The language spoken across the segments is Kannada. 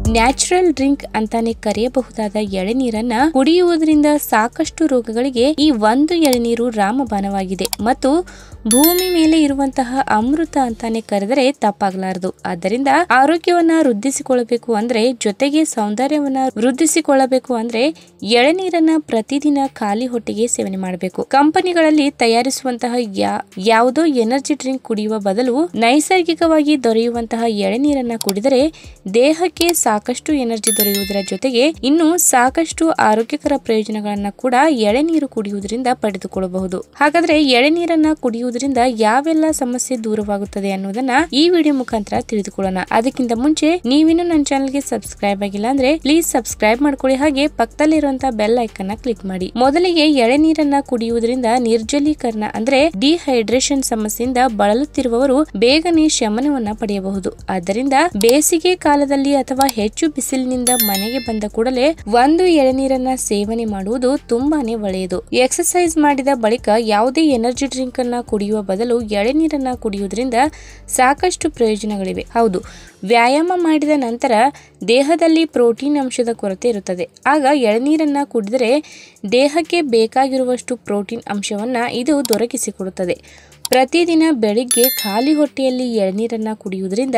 ನ್ಯಾಚುರಲ್ ಡ್ರಿಂಕ್ ಅಂತಾನೆ ಕರೆಯಬಹುದಾದ ಎಳೆನೀರನ್ನ ಕುಡಿಯುವುದರಿಂದ ಸಾಕಷ್ಟು ರೋಗಗಳಿಗೆ ಈ ಒಂದು ಎಳೆನೀರು ರಾಮಬಾಣವಾಗಿದೆ ಮತ್ತು ಭೂಮಿ ಮೇಲೆ ಇರುವಂತಹ ಅಮೃತ ಅಂತಾನೆ ಕರೆದರೆ ತಪ್ಪಾಗಲಾರದು ಆದ್ದರಿಂದ ಆರೋಗ್ಯವನ್ನ ವೃದ್ಧಿಸಿಕೊಳ್ಳಬೇಕು ಅಂದ್ರೆ ಜೊತೆಗೆ ಸೌಂದರ್ಯವನ್ನ ವೃದ್ಧಿಸಿಕೊಳ್ಳಬೇಕು ಅಂದ್ರೆ ಎಳೆನೀರನ್ನ ಪ್ರತಿದಿನ ಖಾಲಿ ಹೊಟ್ಟೆಗೆ ಸೇವನೆ ಮಾಡಬೇಕು ಕಂಪನಿಗಳಲ್ಲಿ ತಯಾರಿಸುವಂತಹ ಯಾ- ಯಾವುದೋ ಎನರ್ಜಿ ಡ್ರಿಂಕ್ ಕುಡಿಯುವ ಬದಲು ನೈಸರ್ಗಿಕವಾಗಿ ದೊರೆಯುವಂತಹ ಎಳೆನೀರನ್ನ ಕುಡಿದರೆ ದೇಹಕ್ಕೆ ಸಾಕಷ್ಟು ಎನರ್ಜಿ ದೊರೆಯುವುದರ ಜೊತೆಗೆ ಇನ್ನು ಸಾಕಷ್ಟು ಆರೋಗ್ಯಕರ ಪ್ರಯೋಜನಗಳನ್ನ ಕೂಡ ಎಳೆನೀರು ಕುಡಿಯುವುದರಿಂದ ಪಡೆದುಕೊಳ್ಳಬಹುದು ಹಾಗಾದ್ರೆ ಎಳೆನೀರನ್ನ ಕುಡಿಯುವುದರಿಂದ ಯಾವೆಲ್ಲ ಸಮಸ್ಯೆ ದೂರವಾಗುತ್ತದೆ ಅನ್ನೋದನ್ನ ಈ ವಿಡಿಯೋ ಮುಖಾಂತರ ತಿಳಿದುಕೊಳ್ಳೋಣ ಅದಕ್ಕಿಂತ ಮುಂಚೆ ನೀವಿನ್ನು ನನ್ನ ಚಾನಲ್ಗೆ ಸಬ್ಸ್ಕ್ರೈಬ್ ಆಗಿಲ್ಲ ಅಂದ್ರೆ ಪ್ಲೀಸ್ ಸಬ್ಸ್ಕ್ರೈಬ್ ಮಾಡ್ಕೊಳ್ಳಿ ಹಾಗೆ ಪಕ್ಕದಲ್ಲಿರುವಂತಹ ಬೆಲ್ ಐಕನ್ ನ ಕ್ಲಿಕ್ ಮಾಡಿ ಮೊದಲಿಗೆ ಎಳೆನೀರನ್ನ ಕುಡಿಯುವುದರಿಂದ ನಿರ್ಜಲೀಕರಣ ಅಂದ್ರೆ ಡಿಹೈಡ್ರೇಷನ್ ಸಮಸ್ಯೆಯಿಂದ ಬಳಲುತ್ತಿರುವವರು ಬೇಗನೆ ಶಮನವನ್ನ ಪಡೆಯಬಹುದು ಆದ್ದರಿಂದ ಬೇಸಿಗೆ ಕಾಲದಲ್ಲಿ ಅಥವಾ ಹೆಚ್ಚು ಬಿಸಿಲಿನಿಂದ ಮನೆಗೆ ಬಂದ ಕೂಡಲೇ ಒಂದು ಎಳೆನೀರನ್ನ ಸೇವನೆ ಮಾಡುವುದು ತುಂಬಾನೇ ಒಳ್ಳೆಯದು ಎಕ್ಸರ್ಸೈಸ್ ಮಾಡಿದ ಬಳಿಕ ಯಾವುದೇ ಎನರ್ಜಿ ಡ್ರಿಂಕ್ ಅನ್ನ ಕುಡಿಯುವ ಬದಲು ಎಳೆನೀರನ್ನ ಕುಡಿಯುವುದರಿಂದ ಸಾಕಷ್ಟು ಪ್ರಯೋಜನಗಳಿವೆ ಹೌದು ವ್ಯಾಯಾಮ ಮಾಡಿದ ನಂತರ ದೇಹದಲ್ಲಿ ಪ್ರೋಟೀನ್ ಅಂಶದ ಕೊರತೆ ಇರುತ್ತದೆ ಆಗ ಎಳನೀರನ್ನ ಕುಡಿದರೆ ದೇಹಕ್ಕೆ ಬೇಕಾಗಿರುವಷ್ಟು ಪ್ರೋಟೀನ್ ಅಂಶವನ್ನ ಇದು ದೊರಕಿಸಿಕೊಡುತ್ತದೆ ಪ್ರತಿದಿನ ಬೆಳಿಗ್ಗೆ ಖಾಲಿ ಹೊಟ್ಟೆಯಲ್ಲಿ ಎಳನೀರನ್ನ ಕುಡಿಯುವುದರಿಂದ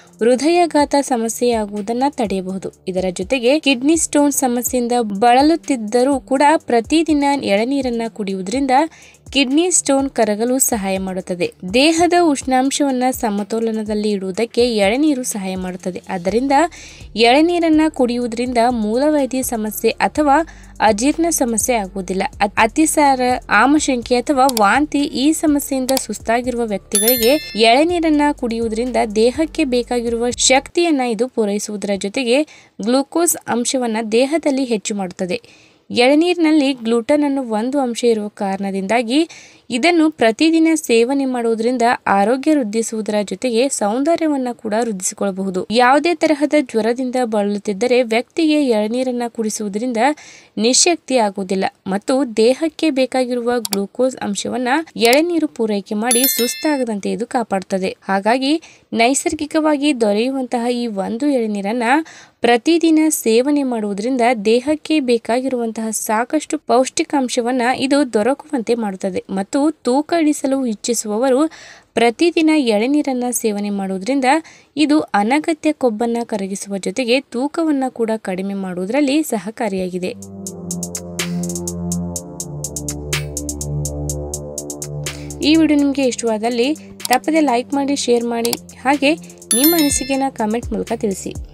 ಹೃದಯಘಾತ ಸಮಸ್ಯೆಯಾಗುವುದನ್ನ ತಡೆಯಬಹುದು ಇದರ ಜೊತೆಗೆ ಕಿಡ್ನಿ ಸ್ಟೋನ್ ಸಮಸ್ಯೆಯಿಂದ ಬಳಲುತ್ತಿದ್ದರೂ ಕೂಡ ಪ್ರತಿದಿನ ಎಳನೀರನ್ನ ಕುಡಿಯುವುದರಿಂದ ಕಿಡ್ನಿ ಸ್ಟೋನ್ ಕರಗಲು ಸಹಾಯ ಮಾಡುತ್ತದೆ ದೇಹದ ಉಷ್ಣಾಂಶವನ್ನ ಸಮತೋಲನದಲ್ಲಿ ಇಡುವುದಕ್ಕೆ ಎಳೆನೀರು ಸಹಾಯ ಮಾಡುತ್ತದೆ ಆದ್ದರಿಂದ ಎಳೆನೀರನ್ನ ಕುಡಿಯುವುದರಿಂದ ಮೂಲವ್ಯಾಧಿ ಸಮಸ್ಯೆ ಅಥವಾ ಅಜೀರ್ಣ ಸಮಸ್ಯೆ ಆಗುವುದಿಲ್ಲ ಅ- ಅತಿಸಾರ ಆಮಶಂಕೆ ಅಥವಾ ವಾಂತಿ ಈ ಸಮಸ್ಯೆಯಿಂದ ಸುಸ್ತಾಗಿರುವ ವ್ಯಕ್ತಿಗಳಿಗೆ ಎಳೆನೀರನ್ನ ಕುಡಿಯುವುದರಿಂದ ದೇಹಕ್ಕೆ ಬೇಕಾಗಿರುವ ಶಕ್ತಿಯನ್ನ ಇದು ಪೂರೈಸುವುದರ ಜೊತೆಗೆ ಗ್ಲೂಕೋಸ್ ಅಂಶವನ್ನ ದೇಹದಲ್ಲಿ ಹೆಚ್ಚು ಮಾಡುತ್ತದೆ ಎಳನೀರಿನಲ್ಲಿ ಗ್ಲೂಟನ್ ಅನ್ನೋ ಒಂದು ಅಂಶ ಇರುವ ಕಾರಣದಿಂದಾಗಿ ಇದನ್ನು ಪ್ರತಿದಿನ ಸೇವನೆ ಮಾಡುವುದರಿಂದ ಆರೋಗ್ಯ ವೃದ್ಧಿಸುವುದರ ಜೊತೆಗೆ ಸೌಂದರ್ಯವನ್ನ ಕೂಡ ವೃದ್ಧಿಸಿಕೊಳ್ಳಬಹುದು ಯಾವುದೇ ತರಹದ ಜ್ವರದಿಂದ ಬಳಲುತ್ತಿದ್ದರೆ ವ್ಯಕ್ತಿಗೆ ಎಳನೀರನ್ನ ಕುಡಿಸುವುದರಿಂದ ನಿಶಕ್ತಿ ಆಗುವುದಿಲ್ಲ ಮತ್ತು ದೇಹಕ್ಕೆ ಬೇಕಾಗಿರುವ ಗ್ಲೂಕೋಸ್ ಅಂಶವನ್ನ ಎಳೆನೀರು ಪೂರೈಕೆ ಮಾಡಿ ಸುಸ್ತಾಗದಂತೆ ಇದು ಕಾಪಾಡುತ್ತದೆ ಹಾಗಾಗಿ ನೈಸರ್ಗಿಕವಾಗಿ ದೊರೆಯುವಂತಹ ಈ ಒಂದು ಎಳೆನೀರನ್ನ ಪ್ರತಿದಿನ ಸೇವನೆ ಮಾಡುವುದರಿಂದ ದೇಹಕ್ಕೆ ಬೇಕಾಗಿರುವಂತಹ ಸಾಕಷ್ಟು ಪೌಷ್ಟಿಕಾಂಶವನ್ನ ಇದು ದೊರಕುವಂತೆ ಮಾಡುತ್ತದೆ ಮತ್ತು ತೂಕ ಇಳಿಸಲು ಇಚ್ಛಿಸುವವರು ಪ್ರತಿದಿನ ಎಳೆನೀರನ್ನ ಸೇವನೆ ಮಾಡುವುದರಿಂದ ಇದು ಅನಗತ್ಯ ಕೊಬ್ಬನ್ನ ಕರಗಿಸುವ ಜೊತೆಗೆ ತೂಕವನ್ನ ಕೂಡ ಕಡಿಮೆ ಮಾಡುವುದರಲ್ಲಿ ಸಹಕಾರಿಯಾಗಿದೆ ಈ ವಿಡಿಯೋ ನಿಮಗೆ ಇಷ್ಟವಾದಲ್ಲಿ ತಪ್ಪದೆ ಲೈಕ್ ಮಾಡಿ ಶೇರ್ ಮಾಡಿ ಹಾಗೆ ನಿಮ್ಮ ಅನಿಸಿಕೆನ ಕಮೆಂಟ್ ಮೂಲಕ ತಿಳಿಸಿ